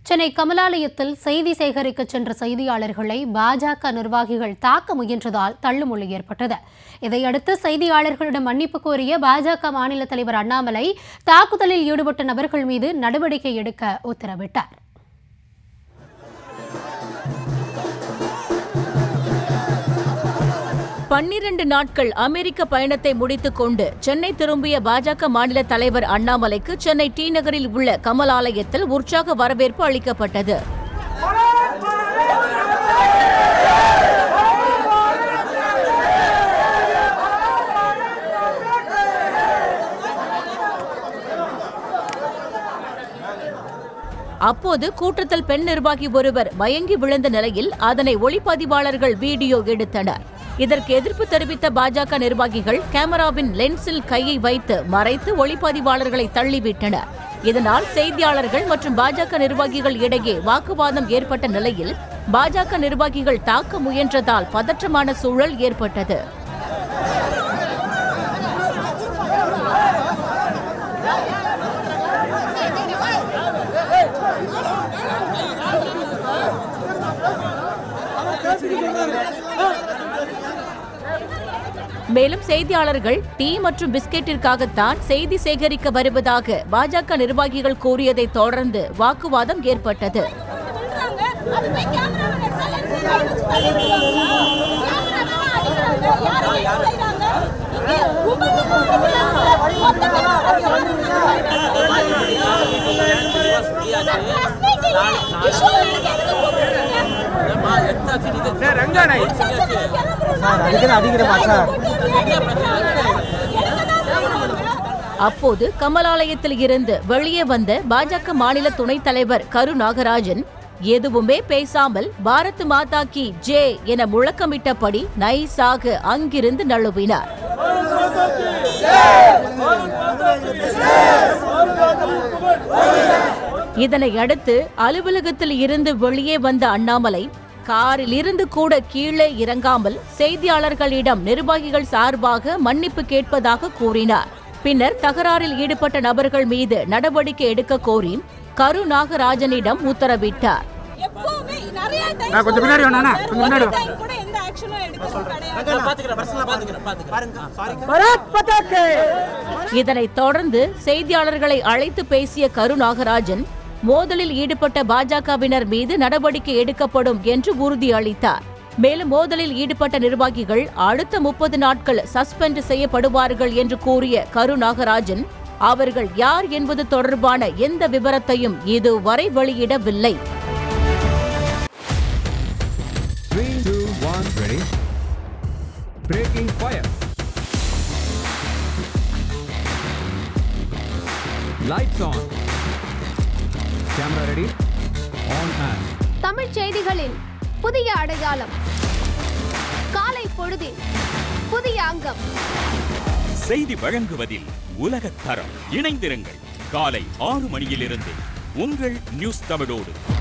சென்னை கமலாலயத்தில் செய்தி சேகரிக்க சென்ற செய்தியாளர்களை பாஜக நிர்வாகிகள் தாக்க முயன்றதால் தள்ளுமுள்ளு ஏற்பட்டது இதையடுத்து செய்தியாளர்களிடம் மன்னிப்பு கோரிய பாஜக மாநில தலைவர் அண்ணாமலை தாக்குதலில் ஈடுபட்ட நபர்கள் மீது நடவடிக்கை எடுக்க உத்தரவிட்டார் பன்னிரண்டு நாட்கள் அமெரிக்க பயணத்தை முடித்துக் கொண்டு சென்னை திரும்பிய பாஜக மாநில தலைவர் அண்ணாமலைக்கு சென்னை டி நகரில் உள்ள கமலாலயத்தில் உற்சாக வரவேற்பு அளிக்கப்பட்டது அப்போது கூட்டத்தில் பெண் நிர்வாகி ஒருவர் மயங்கி விழுந்த நிலையில் அதனை ஒளிப்பதிவாளர்கள் வீடியோ எடுத்தனர் இதற்கு எதிர்ப்பு தெரிவித்த பாஜக நிர்வாகிகள் கேமராவின் லென்ஸில் கையை வைத்து மறைத்து ஒளிப்பதிவாளர்களை தள்ளிவிட்டனர் இதனால் செய்தியாளர்கள் மற்றும் பாஜக நிர்வாகிகள் இடையே வாக்குவாதம் ஏற்பட்ட நிலையில் பாஜக நிர்வாகிகள் தாக்க முயன்றதால் பதற்றமான சூழல் ஏற்பட்டது மேலும் செய்தியாளர்கள் டீ மற்றும் பிஸ்கெட்டிற்காகத்தான் செய்தி சேகரிக்க வருவதாக பாஜக நிர்வாகிகள் கூறியதை தொடர்ந்து வாக்குவாதம் ஏற்பட்டது சார் அடிக்கிற அடிக்கிறமா சார் அப்போது கமலாலயத்தில் இருந்து வெளியே வந்த பாஜக மாநில துணைத் தலைவர் கரு நாகராஜன் எதுவுமே பேசாமல் பாரத் மாதா கி ஜே என முழக்கமிட்டபடி நைஸாக அங்கிருந்து நழுவினார் இதனை அடுத்து அலுவலகத்தில் இருந்து வெளியே வந்த அண்ணாமலை காரில் இருந்து கூட கீழே இறங்காமல் செய்தியாளர்களிடம் நிர்வாகிகள் சார்பாக மன்னிப்பு கேட்பதாக கூறினார் பின்னர் தகராறில் ஈடுபட்ட நபர்கள் மீது நடவடிக்கை எடுக்க கோரி கரு நாகராஜனிடம் உத்தரவிட்டார் எப்பவுமே நிறைய time நான் கொஞ்சம் பின்னாடி வேணா, சொல்றேன் கொஞ்சம் பின்னாடி ஒரு time கூட எந்த ஆக்ஷனும் எடுக்கிறது கிடையாது இதனைத் தொடர்ந்து செய்தியாளர்களை அழைத்து பேசிய கரு நாகராஜன் மோதலில் ஈடுபட்ட பாஜகவினர் மீது நடவடிக்கை எடுக்கப்படும் என்று உறுதியளித்தார் மேலும் மோதலில் ஈடுபட்ட நிர்வாகிகள் அடுத்த முப்பது நாட்கள் சஸ்பெண்ட் செய்யப்படுவார்கள் என்று கூறிய கரு நாகராஜன் அவர்கள் யார் என்பது தொடர்பான எந்த விவரத்தையும் இதுவரை வெளியிடவில்லை Three, two, one, ready. Breaking fire. Lights on. Camera ready. On and. தமிழ்ச் செய்திகளின் புதிய அடையாளம் காலை பொழுதின் புதிய அங்கம் செய்தி வழங்குவதில் உலகத் தரம் இணைந்திருங்கள் காலை ஆறு மணியிலிருந்து உங்கள் நியூஸ் தமிழோடு